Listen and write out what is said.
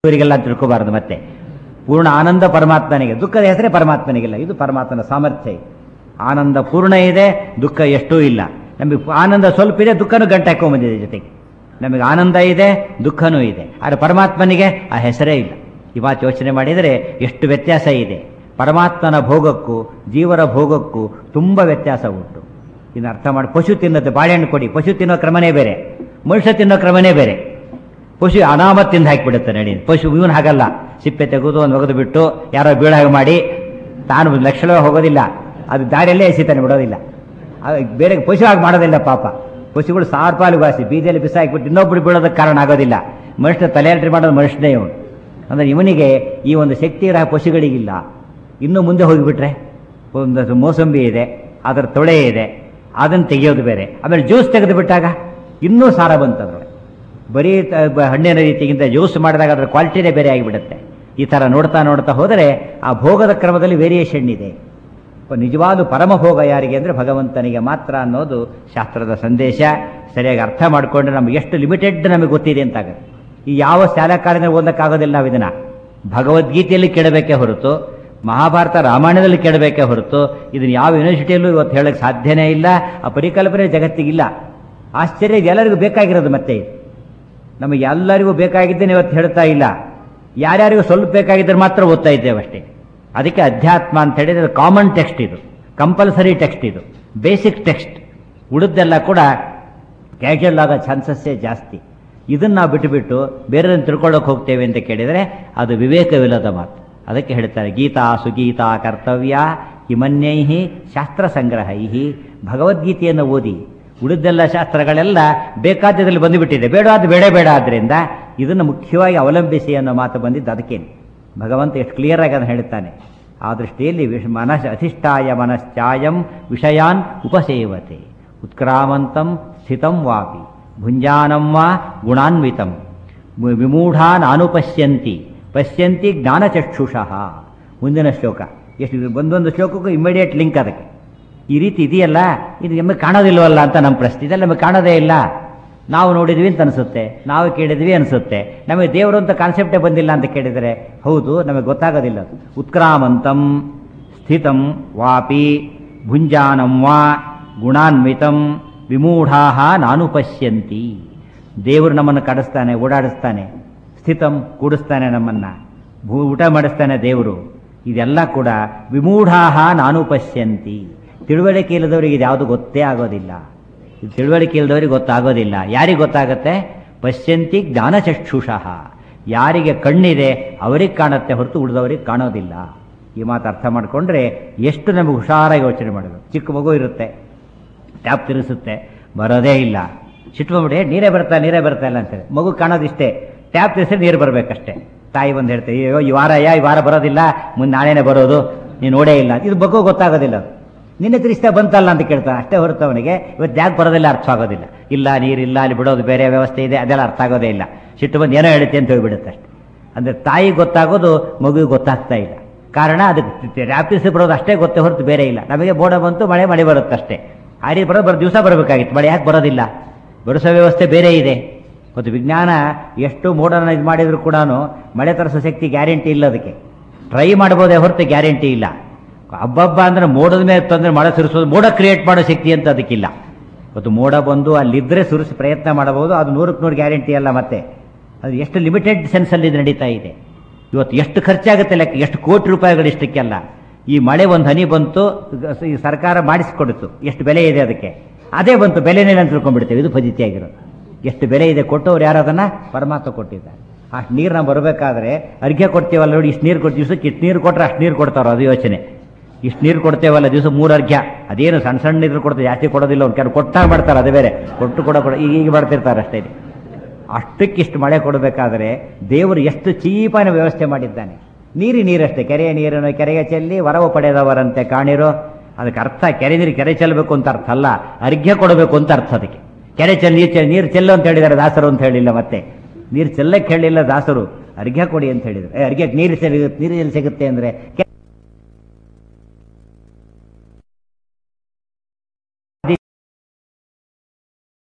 ಇವರಿಗೆಲ್ಲ ತಿಳ್ಕೋಬಾರದು ಮತ್ತೆ ಪೂರ್ಣ ಆನಂದ ಪರಮಾತ್ಮನಿಗೆ ದುಃಖದ ಹೆಸರೇ ಪರಮಾತ್ಮನಿಗಿಲ್ಲ ಇದು ಪರಮಾತ್ಮನ ಸಾಮರ್ಥ್ಯ ಇದು ಆನಂದ ಪೂರ್ಣ ಇದೆ ದುಃಖ ಎಷ್ಟೂ ಇಲ್ಲ ನಮಗೆ ಆನಂದ ಸ್ವಲ್ಪ ಇದೆ ದುಃಖನೂ ಗಂಟೆ ಹಾಕೊಂಡ್ಬಂದಿದೆ ಜೊತೆಗೆ ನಮಗೆ ಆನಂದ ಇದೆ ದುಃಖನೂ ಇದೆ ಆದರೆ ಪರಮಾತ್ಮನಿಗೆ ಆ ಹೆಸರೇ ಇಲ್ಲ ಈ ಮಾತು ಯೋಚನೆ ಮಾಡಿದರೆ ಎಷ್ಟು ವ್ಯತ್ಯಾಸ ಇದೆ ಪರಮಾತ್ಮನ ಭೋಗಕ್ಕೂ ಜೀವರ ಭೋಗಕ್ಕೂ ತುಂಬ ವ್ಯತ್ಯಾಸ ಉಂಟು ಇನ್ನು ಅರ್ಥ ಮಾಡಿ ಪಶು ತಿನ್ನೋದು ಬಾಳೆಹಣ್ಣು ಕೊಡಿ ಪಶು ತಿನ್ನೋ ಕ್ರಮನೇ ಬೇರೆ ಮನುಷ್ಯ ತಿನ್ನೋ ಕ್ರಮನೇ ಬೇರೆ ಪಶು ಅನಾಮತ್ ತಿಂದು ಹಾಕಿಬಿಡುತ್ತೆ ನಡಿ ಪಶು ಇವನು ಹಾಗಲ್ಲ ಸಿಪ್ಪೆ ತೆಗೆದು ಒಂದು ಒಗೆದು ಬಿಟ್ಟು ಯಾರೋ ಬೀಳಾಗ ಮಾಡಿ ತಾನು ಲಕ್ಷಣ ಹೋಗೋದಿಲ್ಲ ಅದು ದಾರಿಯಲ್ಲೇ ಎಸಿತಾನೆ ಬಿಡೋದಿಲ್ಲ ಅದು ಬೇರೆ ಪಶು ಆಗಿ ಮಾಡೋದಿಲ್ಲ ಪಾಪ ಪಶುಗಳು ಸಾವಿರ ಪಾಲು ವಾಸಿ ಬೀದಿಯಲ್ಲಿ ಬಿಸಾಕಿಬಿಟ್ಟು ಇನ್ನೊಬ್ರು ಬೀಳೋದಕ್ಕೆ ಕಾರಣ ಆಗೋದಿಲ್ಲ ಮನುಷ್ಯನ ತಲೆಯಲ್ಟ್ರಿ ಮಾಡೋದು ಮನುಷ್ಯನೇ ಇವನು ಅಂದರೆ ಇವನಿಗೆ ಈ ಒಂದು ಶಕ್ತಿ ಇರೋ ಪಶುಗಳಿಗಿಲ್ಲ ಇನ್ನು ಮುಂದೆ ಹೋಗಿಬಿಟ್ರೆ ಒಂದು ಮೋಸಂಬಿ ಇದೆ ಅದರ ತೊಳೆ ಇದೆ ಅದನ್ನು ತೆಗೆಯೋದು ಬೇರೆ ಆಮೇಲೆ ಜ್ಯೂಸ್ ತೆಗೆದು ಬಿಟ್ಟಾಗ ಇನ್ನೂ ಸಾರ ಬಂತದ್ರೊಳಗೆ ಬರೀ ತ- ಬ- ಹಣ್ಣಿನ ರೀತಿಗಿಂತ ಜ್ಯೂಸ್ ಮಾಡಿದಾಗ ಅದರ ಕ್ವಾಲಿಟಿನೇ ಬೇರೆ ಆಗಿಬಿಡುತ್ತೆ ಈ ಥರ ನೋಡ್ತಾ ನೋಡ್ತಾ ಹೋದರೆ ಆ ಭೋಗದ ಕ್ರಮದಲ್ಲಿ ವೇರಿಯೇಷನ್ ಇದೆ ಪ- ನಿಜವಾದ ಪರಮಭೋಗ ಯಾರಿಗೆ ಅಂದರೆ ಭಗವಂತನಿಗೆ ಮಾತ್ರ ಅನ್ನೋದು ಶಾಸ್ತ್ರದ ಸಂದೇಶ ಸರಿಯಾಗಿ ಅರ್ಥ ಮಾಡಿಕೊಂಡ್ರೆ ನಮ್ಗೆ ಎಷ್ಟು ಲಿಮಿಟೆಡ್ ನಮಗೆ ಗೊತ್ತಿದೆ ಅಂತಾಗುತ್ತೆ ಈ ಯಾವ ಶಾಲಾ ಕಾಲೇಜಿನಲ್ಲಿ ಓದಕ್ಕಾಗೋದಿಲ್ಲ ನಾವು ಇದನ್ನ ಭಗವದ್ಗೀತೆಯಲ್ಲಿ ಕೇಳಬೇಕೇ ಹೊರತು ಮಹಾಭಾರತ ರಾಮಾಯಣದಲ್ಲಿ ಕೇಳಬೇಕೇ ಹೊರತು ಇದನ್ನು ಯಾವ ಯೂನಿವರ್ಸಿಟಿಯಲ್ಲೂ ಇವತ್ತು ಹೇಳಕ್ಕೆ ಸಾಧ್ಯನೇ ಇಲ್ಲ ಆ ಪರಿಕಲ್ಪನೆ ಜಗತ್ತಿಗಿಲ್ಲ ಆಶ್ಚರ್ಯ ಎಲ್ಲರಿಗೂ ಬೇಕಾಗಿರೋದು ಮತ್ತೆ ಇದು ನಮಗೆ ಎಲ್ಲರಿಗೂ ಬೇಕಾಗಿದ್ದೇನೆ ಇವತ್ತು ಹೇಳ್ತಾ ಇಲ್ಲ ಯಾರ್ಯಾರಿಗೂ ಸ್ವಲ್ಪ ಬೇಕಾಗಿದ್ದರೆ ಮಾತ್ರ ಓದ್ತಾ ಇದ್ದೇವೆ ಅಷ್ಟೇ ಅದಕ್ಕೆ ಅಧ್ಯಾತ್ಮ ಅಂತ ಹೇಳಿದ್ರೆ ಕಾಮನ್ ಟೆಕ್ಸ್ಟ್ ಇದು ಕಂಪಲ್ಸರಿ ಟೆಕ್ಸ್ಟ್ ಇದು ಬೇಸಿಕ್ ಟೆಕ್ಸ್ಟ್ ಉಳಿದೆಲ್ಲ ಕೂಡ ಕ್ಯಾಶುಯಲ್ ಆಗೋ ಚಾನ್ಸಸ್ಸೇ ಜಾಸ್ತಿ ಇದನ್ನು ನಾವು ಬಿಟ್ಟುಬಿಟ್ಟು ಬೇರೆದನ್ನು ತಿಳ್ಕೊಳ್ಳೋಕೆ ಹೋಗ್ತೇವೆ ಅಂತ ಕೇಳಿದರೆ ಅದು ವಿವೇಕವಿಲ್ಲದ ಮಾತು ಅದಕ್ಕೆ ಹೇಳ್ತಾರೆ ಗೀತಾ ಸುಗೀತಾ ಕರ್ತವ್ಯ ಹಿಮನ್ಯೈ ಶಾಸ್ತ್ರ ಸಂಗ್ರಹೈ ಭಗವದ್ಗೀತೆಯನ್ನು ಓದಿ ಉಳಿದೆಲ್ಲ ಶಾಸ್ತ್ರಗಳೆಲ್ಲ ಬೇಕಾದ್ಯದಲ್ಲಿ ಬಂದುಬಿಟ್ಟಿದೆ ಬೇಡ ಅದು ಬೇಡ ಬೇಡ ಆದ್ದರಿಂದ ಇದನ್ನು ಮುಖ್ಯವಾಗಿ ಅವಲಂಬಿಸಿ ಅನ್ನೋ ಮಾತು ಬಂದಿದ್ದು ಅದಕ್ಕೇನೆ ಭಗವಂತ ಎಷ್ಟು ಕ್ಲಿಯರ್ ಆಗಿ ಅದನ್ನು ಹೇಳ್ತಾನೆ ಆ ದೃಷ್ಟಿಯಲ್ಲಿ ವಿಷ ಮನಸ್ ಅಧಿಷ್ಠಾಯ ಮನಶ್ಚಾಯಂ ವಿಷಯಾನ್ ಉಪಸೇವತೆ ಉತ್ಕ್ರಾಮಂತಂ ಸ್ಥಿತಂ ವಾಪಿ ಭುಂಜಾನಂ ವಾ ಗುಣಾನ್ವಿತಂ ವಿ- ವಿಮೂಢಾನ್ ಅನುಪಶ್ಯಂತಿ ಪಶ್ಯಂತಿ ಜ್ಞಾನಚಕ್ಷುಷಃ ಮುಂದಿನ ಶ್ಲೋಕ ಎಷ್ಟು ಇದು ಒಂದೊಂದು ಶ್ಲೋಕಕ್ಕೂ ಇಮಿಡಿಯೇಟ್ ಲಿಂಕ್ ಅದಕ್ಕೆ ಈ ರೀತಿ ಇದೆಯಲ್ಲ ಇದು ನಮಗೆ ಕಾಣೋದಿಲ್ವಲ್ಲ ಅಂತ ನಮ್ಮ ಪ್ರಶ್ನೆ ಇದೆಲ್ಲ ನಮಗೆ ಕಾಣೋದೇ ಇಲ್ಲ ನಾವು ನೋಡಿದ್ವಿ ಅಂತ ಅನಿಸುತ್ತೆ ನಾವು ಕೇಳಿದ್ವಿ ಅನಿಸುತ್ತೆ ನಮಗೆ ದೇವರು ಅಂತ ಕಾನ್ಸೆಪ್ಟೇ ಬಂದಿಲ್ಲ ಅಂತ ಕೇಳಿದರೆ ಹೌದು ನಮಗೆ ಗೊತ್ತಾಗೋದಿಲ್ಲ ಅದು. ಉತ್ಕ್ರಾಮಂತಂ ಸ್ಥಿತಂ ವಾಪಿ ಭುಂಜಾನಂ ವಾ ಗುಣಾನ್ವಿತಂ ವಿಮೂಢಾಹ ನಾನು ಪಶ್ಯಂತಿ ದೇವರು ನಮ್ಮನ್ನು ಕಡಿಸ್ತಾನೆ ಓಡಾಡಿಸ್ತಾನೆ ಸ್ಥಿತಂ ಕೂಡಿಸ್ತಾನೆ ನಮ್ಮನ್ನ ಭೂ ಊಟ ಮಾಡಿಸ್ತಾನೆ ದೇವರು ಇದೆಲ್ಲ ಕೂಡ ವಿಮೂಢಾಹ ನಾನು ಪಶ್ಯಂತಿ ತಿಳುವಳಿಕೆ ಇಲ್ಲದವರಿಗೆ ಇದು ಯಾವುದು ಗೊತ್ತೇ ಆಗೋದಿಲ್ಲ ಇದು ತಿಳುವಳಿಕೆ ಇಲ್ಲದವರಿಗೆ ಗೊತ್ತಾಗೋದಿಲ್ಲ ಯಾರಿಗೆ ಗೊತ್ತಾಗತ್ತೆ ಪಶ್ಯಂತಿ ಜ್ಞಾನಚಕ್ಷುಷಃ ಯಾರಿಗೆ ಕಣ್ಣಿದೆ ಅವರಿಗೆ ಕಾಣುತ್ತೆ ಹೊರತು ಉಳಿದವರಿಗೆ ಕಾಣೋದಿಲ್ಲ ಈ ಮಾತು ಅರ್ಥ ಮಾಡಿಕೊಂಡ್ರೆ ಎಷ್ಟು ನಮಗೆ ಹುಷಾರಾಗಿ ಯೋಚನೆ ಮಾಡಬೇಕು ಚಿಕ್ಕ ಮಗು ಇರುತ್ತೆ ಟ್ಯಾಪ್ ತಿರುಗಿಸುತ್ತೆ ಬರೋದೇ ಇಲ್ಲ ಸಿಟ್ಕೊಂಡ್ಬಿಡಿ ನೀರೇ ಬರ್ತಾ ನೀರೇ ಬರ್ತಾ ಇಲ್ಲ ಅಂತೇಳಿ ಮಗು ಕಾಣೋದಿಷ್ಟೇ ಟ್ಯಾಪ್ ತಿರ್ಸಿದ್ರೆ ನೀರು ಬರಬೇಕಷ್ಟೇ ತಾಯಿ ಬಂದು ಹೇಳ್ತಾರೆ ಅಯ್ಯೋ ಈ ವಾರ ಯಾ ಈ ವಾರ ಬರೋದಿಲ್ಲ ಮುಂದೆ ನಾಳೆನೇ ಬರೋದು ನೀನು ನೋಡೇ ಇಲ್ಲ ಇದು ಮಗು ಗೊತ್ತಾಗೋದಿಲ್ಲ ಅದು. ನಿನ್ನೆ ತಿರ್ಸ್ತಾ ಬಂತಲ್ಲ ಅಂತ ಕೇಳ್ತಾನೆ ಅಷ್ಟೇ ಹೊರತು ಅವನಿಗೆ ಇವತ್ತು ಯಾಕೆ ಬರೋದಿಲ್ಲ ಅರ್ಥ ಆಗೋದಿಲ್ಲ ಇಲ್ಲ ನೀರಿಲ್ಲ ಅಲ್ಲಿ ಬಿಡೋದು ಬೇರೆ ವ್ಯವಸ್ಥೆ ಇದೆ ಅದೆಲ್ಲ ಅರ್ಥ ಆಗೋದೇ ಇಲ್ಲ ಸಿಟ್ಟು ಬಂದು ಏನೋ ಹೇಳುತ್ತೆ ಅಂತ ಹೋಗ್ಬಿಡುತ್ತೆ ಅಷ್ಟೇ ಅಂದರೆ ತಾಯಿ ಗೊತ್ತಾಗೋದು ಮಗುವಿಗೆ ಗೊತ್ತಾಗ್ತಾ ಇಲ್ಲ ಕಾರಣ ಅದಕ್ಕೆ ರ್ಯಾಪಿಸ್ ಬರೋದು ಅಷ್ಟೇ ಗೊತ್ತೇ ಹೊರತು ಬೇರೆ ಇಲ್ಲ ನಮಗೆ ಮೋಡ ಬಂತು ಮಳೆ ಮಳೆ ಬರುತ್ತೆ ಅಷ್ಟೇ ಆ ರೀತಿ ಬರೋದು ಬರೋ ದಿವಸ ಬರಬೇಕಾಗಿತ್ತು ಮಳೆ ಯಾಕೆ ಬರೋದಿಲ್ಲ ಬಡಿಸೋ ವ್ಯವಸ್ಥೆ ಬೇರೆ ಇದೆ ಮತ್ತು ವಿಜ್ಞಾನ ಎಷ್ಟು ಮೋಡನ ಇದು ಮಾಡಿದ್ರು ಕೂಡ ಮಳೆ ತರಿಸೋ ಶಕ್ತಿ ಗ್ಯಾರಂಟಿ ಇಲ್ಲ ಅದಕ್ಕೆ ಟ್ರೈ ಮಾಡ್ಬೋದೇ ಹೊರತು ಗ್ಯಾರಂಟಿ ಇಲ್ಲ ಹಬ್ಬಬ್ಬ ಅಂದ್ರೆ ಮೋಡದ ಮೇಲೆ ತಂದ್ರೆ ಮಳೆ ಸುರಿಸೋದು ಮೋಡ ಕ್ರಿಯೇಟ್ ಮಾಡೋ ಶಕ್ತಿ ಅಂತ ಅದಕ್ಕಿಲ್ಲ ಇವತ್ತು ಮೋಡ ಬಂದು ಅಲ್ಲಿದ್ದರೆ ಸುರಿಸಿ ಪ್ರಯತ್ನ ಮಾಡಬಹುದು ಅದು ನೂರಕ್ಕೆ ನೂರು ಗ್ಯಾರಂಟಿ ಅಲ್ಲ ಮತ್ತೆ ಅದು ಎಷ್ಟು ಲಿಮಿಟೆಡ್ ಸೆನ್ಸಲ್ಲಿ ಇದು ನಡೀತಾ ಇದೆ ಇವತ್ತು ಎಷ್ಟು ಖರ್ಚಾಗುತ್ತೆ ಲೆಕ್ಕ ಎಷ್ಟು ಕೋಟಿ ರೂಪಾಯಿಗಳು ಇಷ್ಟಕ್ಕೆಲ್ಲ ಈ ಮಳೆ ಒಂದು ಹನಿ ಬಂತು ಈ ಸರ್ಕಾರ ಮಾಡಿಸಿಕೊಡಿತು ಎಷ್ಟು ಬೆಲೆ ಇದೆ ಅದಕ್ಕೆ ಅದೇ ಬಂತು ಬೆಲೆನೇ ಅಂತ ತಿಳ್ಕೊಂಡ್ಬಿಡ್ತೇವೆ ಇದು ಫಜಿತಿಯಾಗಿರೋದು ಎಷ್ಟು ಬೆಲೆ ಇದೆ ಕೊಟ್ಟವ್ರು ಯಾರು ಅದನ್ನ ಪರಮಾತ್ಮ ಕೊಟ್ಟಿದ್ದಾರೆ ಅಷ್ಟು ನೀರು ನಾವು ಬರಬೇಕಾದ್ರೆ ಅರ್ಘ್ಯ ಕೊಡ್ತೀವಲ್ಲ ನೋಡಿ ಇಷ್ಟು ನೀರು ಕೊಟ್ಟು ದಿವಸಕ್ಕೆ ಇಷ್ಟು ನೀರು ಕೊಟ್ಟರೆ ಅಷ್ಟು ನೀರು ಕೊಡ್ತಾರೋ ಅದು ಯೋಚನೆ ಇಷ್ಟು ನೀರು ಕೊಡ್ತೇವಲ್ಲ ದಿವಸ ಮೂರು ಅರ್ಘ್ಯ ಅದೇನು ಸಣ್ಣ ಸಣ್ಣ ನೀರು ಕೊಡ್ತಾರೆ ಜಾಸ್ತಿ ಕೊಡೋದಿಲ್ಲ ಒಂದು ಕೆಲವು ಕೊಟ್ಟಾಗ ಮಾಡ್ತಾರೆ ಅದು ಬೇರೆ ಕೊಟ್ಟು ಕೊಡೋ ಕೊಡ ಈಗ ಈಗ ಮಾಡ್ತಿರ್ತಾರೆ ಅಷ್ಟೇ ಅಷ್ಟಕ್ಕಿಷ್ಟು ಮಳೆ ಕೊಡಬೇಕಾದ್ರೆ ದೇವರು ಎಷ್ಟು ಚೀಪಾನ ವ್ಯವಸ್ಥೆ ಮಾಡಿದ್ದಾನೆ ನೀರು ನೀರಷ್ಟೇ ಕೆರೆಯ ನೀರನ್ನು ಕೆರೆಗೆ ಚೆಲ್ಲಿ ವರವು ಪಡೆದವರಂತೆ ಕಾಣಿರೋ ಅದಕ್ಕೆ ಅರ್ಥ ಕೆರೆ ನೀರು ಕೆರೆ ಚೆಲ್ಲಬೇಕು ಅಂತ ಅರ್ಥ ಅಲ್ಲ ಅರ್ಘ್ಯ ಕೊಡಬೇಕು ಅಂತ ಅರ್ಥ ಅದಕ್ಕೆ ಕೆರೆ ಚೆಲ್ಲಿ ನೀರು ಚೆಲ್ಲಿ ನೀರು ಚೆಲ್ಲು ಅಂತ ಹೇಳಿದ್ದಾರೆ ದಾಸರು ಅಂತ ಹೇಳಿಲ್ಲ ಮತ್ತೆ ನೀರು ಚೆಲ್ಲಕ್ಕೆ ಹೇಳಿಲ್ಲ ದಾಸರು ಅರ್ಘ್ಯ ಕೊಡಿ ಅಂತ ಹೇಳಿದ್ರು ಏ, ಅರ್ಘ್ಯಕ್ಕೆ ನೀರು ಸಿಗುತ್ತೆ ನೀರು ಎಲ್ಲಿ ಸಿಗುತ್ತೆ ಅಂದರೆ